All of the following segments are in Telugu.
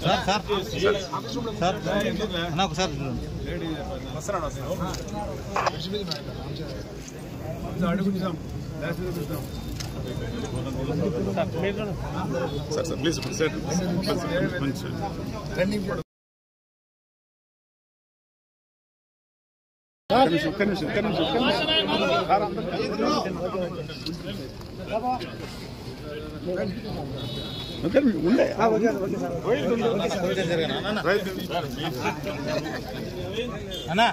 సార్ సార్ సార్ అన్న ఒకసారి చూడండి. సార్ సార్ ప్లీజ్ సార్ ఒక్క నిమిషం ఒక్క నిమిషం ఒక్క నిమిషం ఒక్క నిమిషం సార్ అందరూ ఒక్క నిమిషం ఉండే రైట్. అన్నా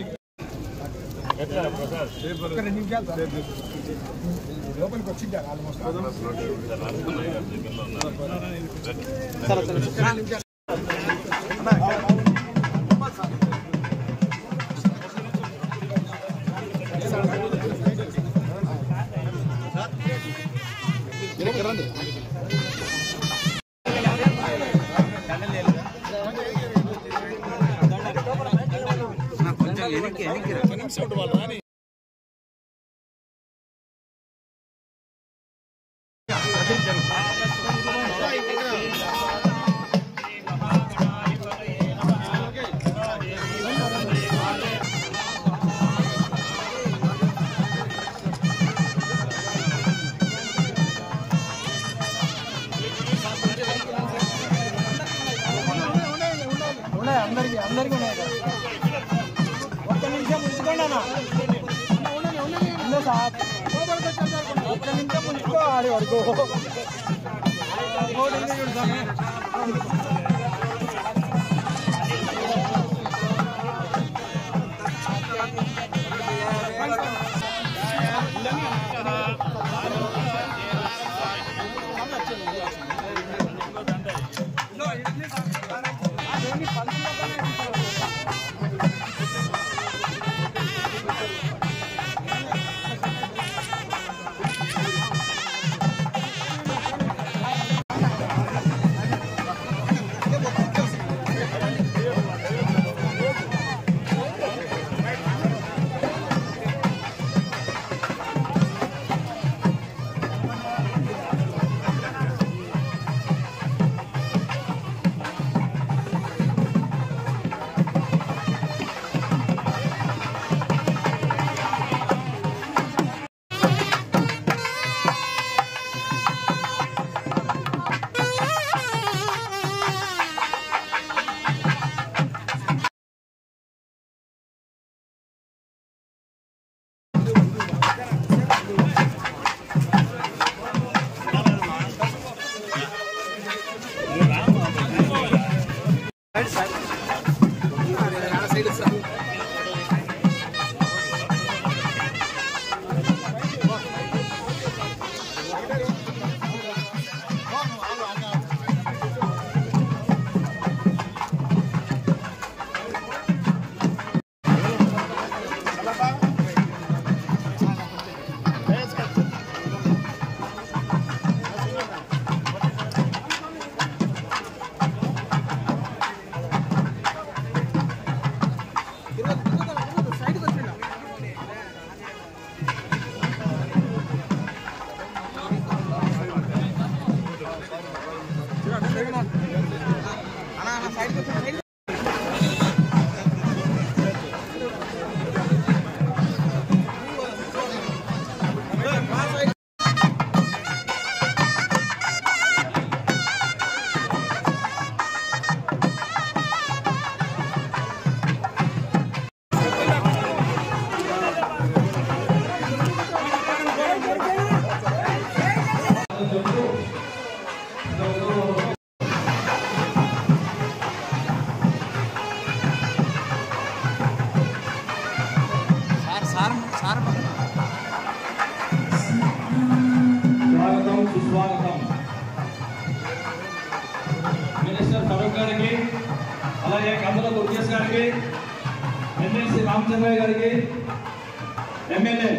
ఉన్నాయి అందరికి అందరికి ఉన్నాయి కదా. ఒక్క నిమిషం ఉంచుకోండి అన్న ఉండే సార్ ఒక్క నిమిషం ఉంచుకో ఆడి వరకు ఇంకోటి ఉంది చూడు స్వామి. స్వాగతం సుస్వాగతం మినిస్టర్ ఫరూక్ గారికి అలాగే కందుల దుర్గేష్ గారికి ఎమ్మెల్సీ రామచంద్రయ్య గారికి ఎమ్మెల్యే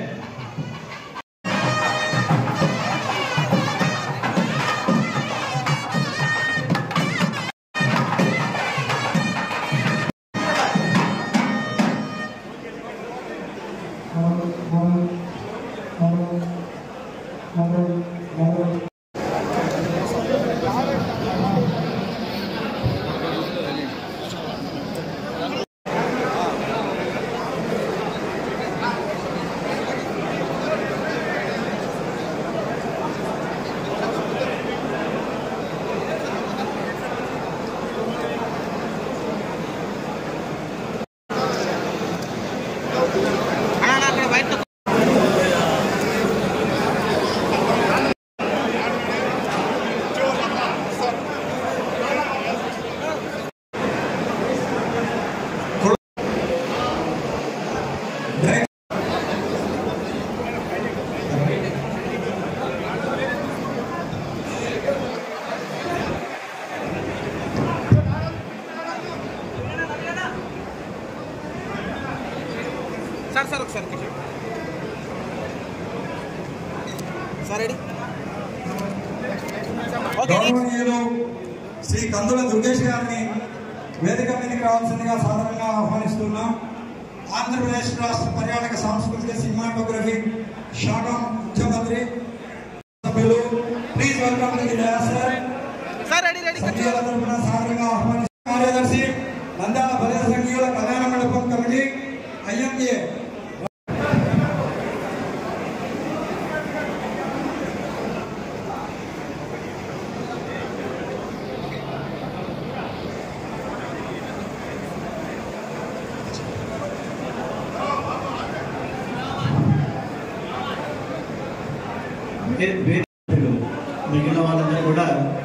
గౌరవనీయులు శ్రీ కందుల దుర్గేష్ గారిని వేదిక మీదకి రావాల్సిందిగా సాధారణంగా ఆహ్వానిస్తున్నాం ఆంధ్రప్రదేశ్ రాష్ట్ర పర్యాటక సాంస్కృతిక సినిమాటోగ్రఫీ శాఖ ముఖ్యమంత్రి సభ్యులు please welcome to the sir సంఘీయుల తరపున సాధారణంగా ఆహ్వానిస్తున్న కార్యదర్శి నంద్యాల భజన సంఘీయుల కళ్యాణ మండపం కమిటీ ఐఎంఏ మిగిలిన వాళ్ళందరూ కూడా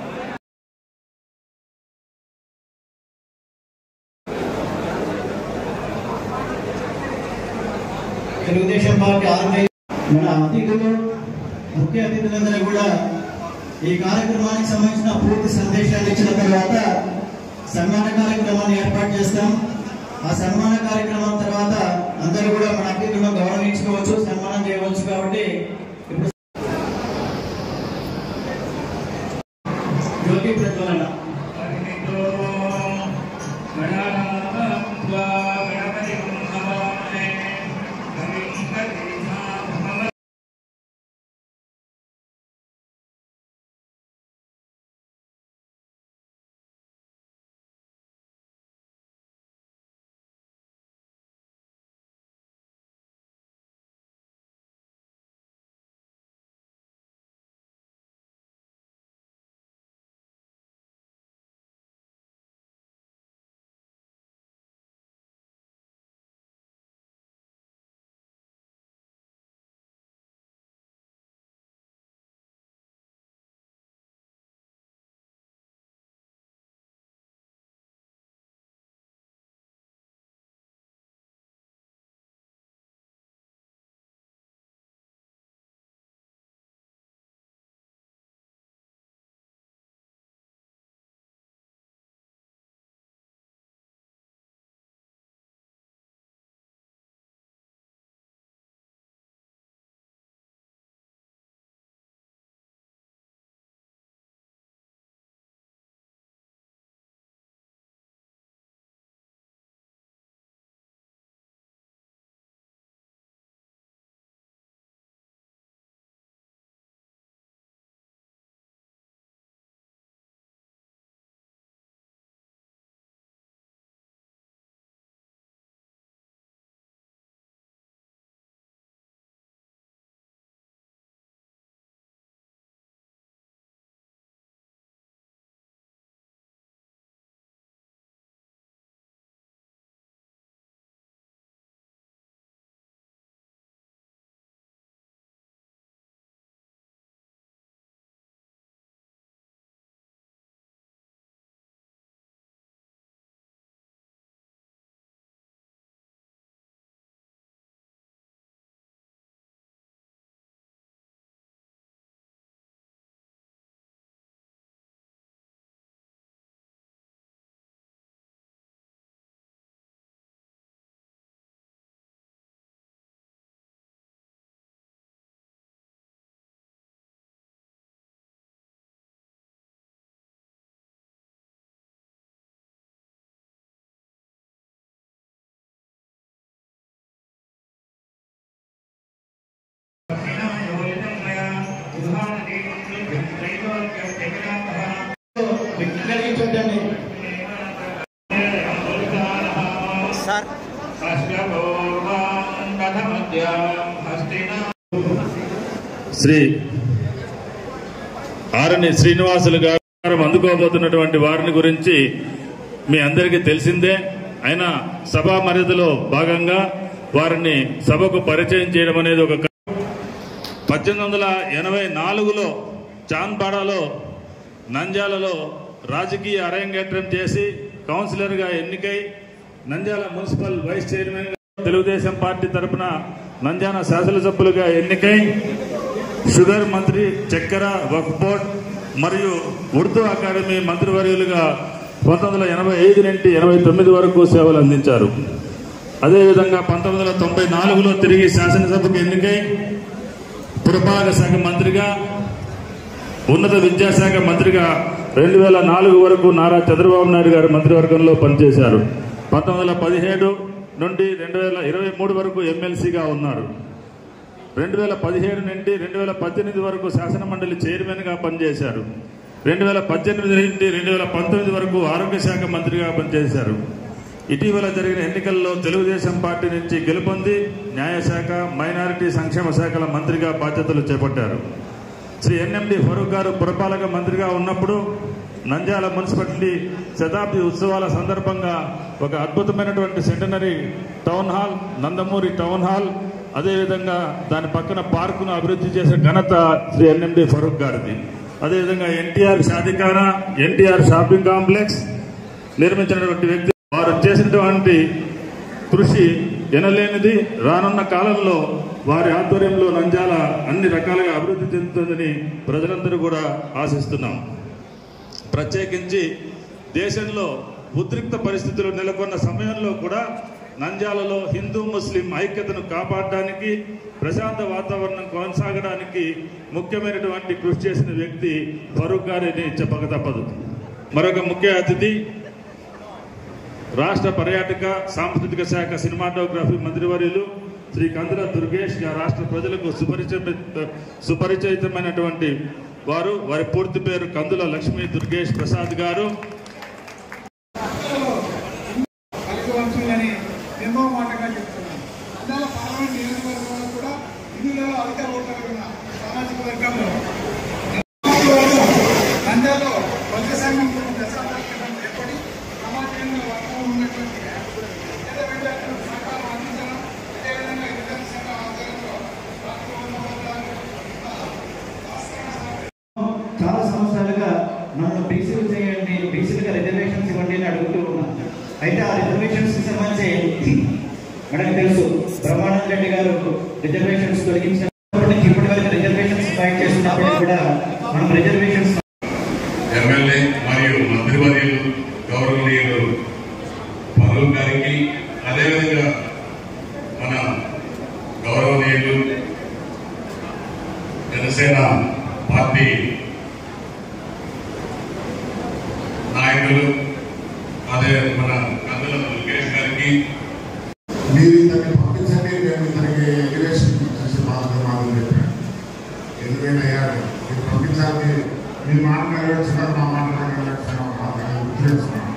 తెలుగుదేశం పార్టీ ఆర్గనైజ్ మన అతిథులు ముఖ్య అతిథులందరూ కూడా ఈ కార్యక్రమానికి సంబంధించిన పూర్తి సందేశాలు ఇచ్చిన తర్వాత సన్మాన కార్యక్రమాన్ని ఏర్పాటు చేస్తాం ఆ సన్మాన కార్యక్రమం తర్వాత అందరూ కూడా మన అతిథులను గౌరవించుకోవచ్చు సన్మానం చేయవచ్చు కాబట్టి ఇప్పుడు జ్యోతి ప్రజ్వలన కలిగించొద్దండి సార్ శ్రీ ఆరణి శ్రీనివాసులు గారు అందుకోబోతున్నటువంటి వారిని గురించి మీ అందరికీ తెలిసిందే అయినా సభా మర్యాదలో భాగంగా వారిని సభకు పరిచయం చేయడం అనేది ఒక క- పద్దెనిమిది వందల ఎనభై నాలుగులో చాన్పాడాలో నంద్యాలలో రాజకీయ అరంగేట్రం చేసి కౌన్సిలర్గా ఎన్నికై Nandyal municipal vice chairman Telugu Desam party తరపున నంద్యాల శాసనసభ్యులుగా ఎన్నికై షుగర్ మంత్రి చక్కెర వక్ఫ్ బోర్డ్ మరియు ఉర్దూ అకాడమీ మంత్రివర్యులుగా పంతొమ్మిది వందల ఎనభై ఐదు నుండి ఎనభై తొమ్మిది వరకు సేవలు అందించారు అదేవిధంగా పంతొమ్మిది వందల తొంభై నాలుగులో తిరిగి శాసనసభకు ఎన్నికై పురపాలక శాఖ మంత్రిగా ఉన్నత విద్యాశాఖ మంత్రిగా రెండు వేల నాలుగు వరకు నారా చంద్రబాబు నాయుడు గారు మంత్రివర్గంలో పనిచేశారు పంతొమ్మిది వందల పదిహేడు నుండి రెండు వేల ఇరవై మూడు వరకు ఎమ్మెల్సీగా ఉన్నారు రెండు వేల పదిహేడు నుండి రెండు వేల పద్దెనిమిది వరకు శాసనమండలి చైర్మన్గా పనిచేశారు రెండు వేల పద్దెనిమిది నుండి రెండు వేల పంతొమ్మిది వరకు ఆరోగ్య శాఖ మంత్రిగా పనిచేశారు ఇటీవల జరిగిన ఎన్నికల్లో తెలుగుదేశం పార్టీ నుంచి గెలుపొంది న్యాయశాఖ మైనారిటీ సంక్షేమ శాఖల మంత్రిగా బాధ్యతలు చేపట్టారు శ్రీ ఎన్ఎండి ఫరూక్ గారు పురపాలక మంత్రిగా ఉన్నప్పుడు నంద్యాల మున్సిపాలిటీ శతాబ్ది ఉత్సవాల సందర్భంగా ఒక అద్భుతమైనటువంటి centenary town hall Nandamuri town hall అదేవిధంగా దాని పక్కన పార్కును అభివృద్ధి చేసే ఘనత శ్రీ ఎన్ఎండి ఫరూక్ గారిది అదేవిధంగా ఎన్టీఆర్ షాదిఖానా ఎన్టీఆర్ షాపింగ్ కాంప్లెక్స్ నిర్మించినటువంటి వ్యక్తి వారు చేసినటువంటి కృషి ఎనలేనిది రానున్న కాలంలో వారి ఆధ్వర్యంలో నంజాల అన్ని రకాలుగా అభివృద్ధి చెందుతుందని ప్రజలందరూ కూడా ఆశిస్తున్నాం ప్రత్యేకించి దేశంలో ఉద్రిక్త పరిస్థితులు నెలకొన్న సమయంలో కూడా నంజాలలో హిందూ ముస్లిం ఐక్యతను కాపాడడానికి ప్రశాంత వాతావరణం కొనసాగడానికి ముఖ్యమైనటువంటి కృషి చేసిన వ్యక్తి ఫరూక్ గారిని చెప్పక తప్పదు మరొక ముఖ్య అతిథి రాష్ట్ర పర్యాటక సాంస్కృతిక శాఖ సినిమాటోగ్రఫీ మంత్రివర్యులు శ్రీ కందుల దుర్గేష్ గారు రాష్ట్ర ప్రజలకు సుపరిచిత సుపరిచితమైనటువంటి వారు వారి పూర్తి పేరు కందుల లక్ష్మీ దుర్గేష్ ప్రసాద్ గారు కలిసి ఎన్నో మాటగా చెప్తున్నాను అందువల్ల పార్లమెంట్ నియోజకవర్గంలో కూడా ఇందులో అధిక ఓటర్లు ఉన్న సామాజిక వర్గంలో నంద్యాలలో ప్రజ సంఘం దశాబ్దాల క్రితం ఏర్పడి సమాజంలో వర్గం ఉన్నటువంటి పేద విద్యార్థులకు సహకారం అందించడం అదేవిధంగా విద్యార్థి సంఘం ఆధ్వర్యంలో చాలా సంవత్సరాలుగా నన్ను బీసీలు చేయండి బీసీలుగా రిజర్వేషన్స్ ఇవ్వండి అని అడుగుతూ ఉన్నాను అయితే ఆ రిజర్వేషన్స్ సంబంధించి మనకు తెలుసు బ్రహ్మానంద రెడ్డి గారు రిజర్వేషన్స్ తొలగించినప్పటి నుంచి ఇప్పటి వరకు రిజర్వేషన్స్ ఫైట్ చేస్తున్నప్పటికీ కూడా మనం రిజర్వేషన్స్ ఎమ్మెల్యే మరియు మంత్రివర్యులు గౌరవనీయులు ఫరూక్ గారికి అదేవిధంగా మన గౌరవనీయులు జనసేన పార్టీ నాయకులు అదే మన కందుల దుర్గేష్ గారికి మీరు ఇతన్ని పంపించండి మేము ఇతనికి ఎలివేషన్ చేసే బాధ్యత మాకు చెప్పాను ఎందుకైనా అయ్యాడు మీరు పంపించాలి మీ మాట నెరవేర్చున్నారు మా మాట నెరవేర్చున్నాం గుర్తిస్తున్నాం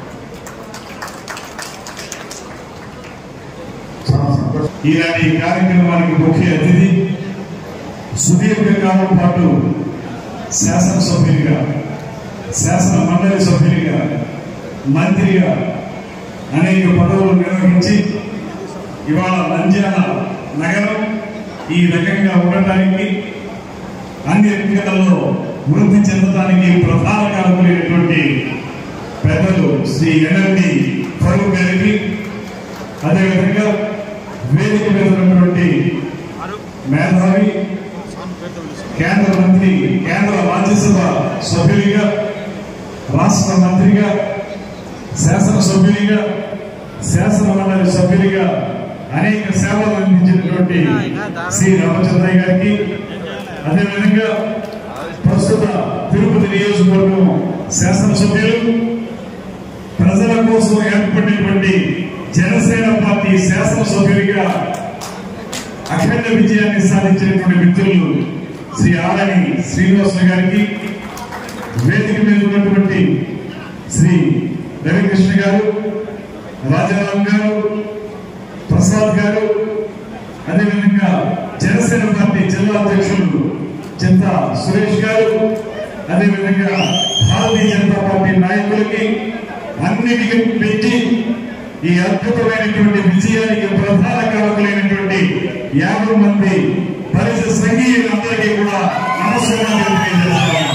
చాలా సంతోషం ఈనాటి ఈ కార్యక్రమానికి ముఖ్య అతిథి సుదీర్ఘకాలం పాటు శాసనసభ్యునిగా శాసన మండలి సభ్యునిగా మంత్రిగా అనేక పదవులు నిర్వహించి ఇవాళ నంద్యాల నగరం ఈ రకంగా ఉండటానికి అన్ని రంగాలలో వృద్ధి చెందడానికి ప్రధాన కారకులైనటువంటి పెద్దలు శ్రీ ఎన్ఎల్డి ఫరూక్ గారికి అదేవిధంగా వేదిక మీద ఉన్నటువంటి మేధావి కేంద్ర మంత్రి కేంద్ర రాజ్యసభ సభ్యునిగా రాష్ట్ర మంత్రిగా శాసనసభ్యునిగా శాసన మండలి సభ్యునిగా అనేక సేవలు అందించినటువంటి శ్రీ రామచంద్రయ్య గారికి అదేవిధంగా ప్రస్తుత తిరుపతి నియోజకవర్గం శాసనసభ్యులు ప్రజల కోసం ఏర్పడినటువంటి జనసేన పార్టీ శాసనసభ్యుడిగా అఖండ విజయాన్ని సాధించినటువంటి మిత్రులు శ్రీ ఆరణి శ్రీనివాస గారికి వేదిక మీద ఉన్నటువంటి శ్రీ రవికృష్ణ గారు రాజారాం గారు ప్రసాద్ గారు అదేవిధంగా జనసేన పార్టీ జిల్లా అధ్యక్షులు చింత సురేష్ గారు అదేవిధంగా భారతీయ జనతా పార్టీ నాయకులకి అన్నిటికీ పెంచి ఈ అద్భుతమైనటువంటి విజయానికి ప్రధాన కారకులైనటువంటి యాభై మంది పరిసర సంఘీయులందరికీ కూడా నమస్కారాలు తెలియజేస్తున్నాను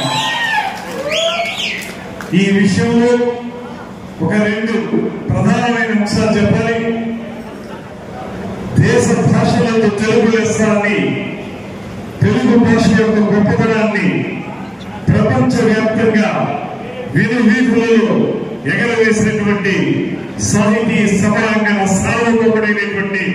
ఈ విషయంలో ఒక రెండు ప్రధానమైన అంశాలు చెప్పాలి దేశ భాషలలో తెలుగు లెస్సాన్ని తెలుగు భాష యొక్క గొప్పతనాన్ని ప్రపంచవ్యాప్తంగా విధి వీధులలో ఎగరవేసినటువంటి సాహితీ సమరాంగణ సార్వభౌముడైనటువంటి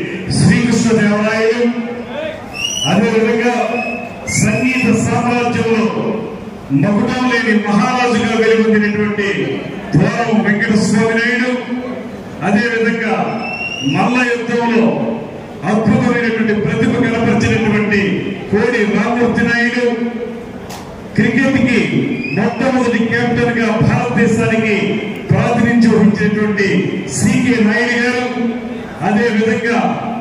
శ్రీకృష్ణదేవరాయలు అదేవిధంగా సంగీత సామ్రాజ్యంలో మగుటం లేని మహారాజుగా వెలుగొందినటువంటి ద్వారం వెంకట స్వామి నాయుడు అదేవిధంగా మల్ల యుద్ధంలో అద్భుతమైనటువంటి ప్రతిభ కనపరిచినటువంటి కోడి రామూర్తి నాయుడు క్రికెట్ కి మొట్టమొదటి కెప్టెన్ గా భారతదేశానికి ప్రాతినిధ్యం వహించినటువంటి సికే నాయుడు గారు అదే విధంగా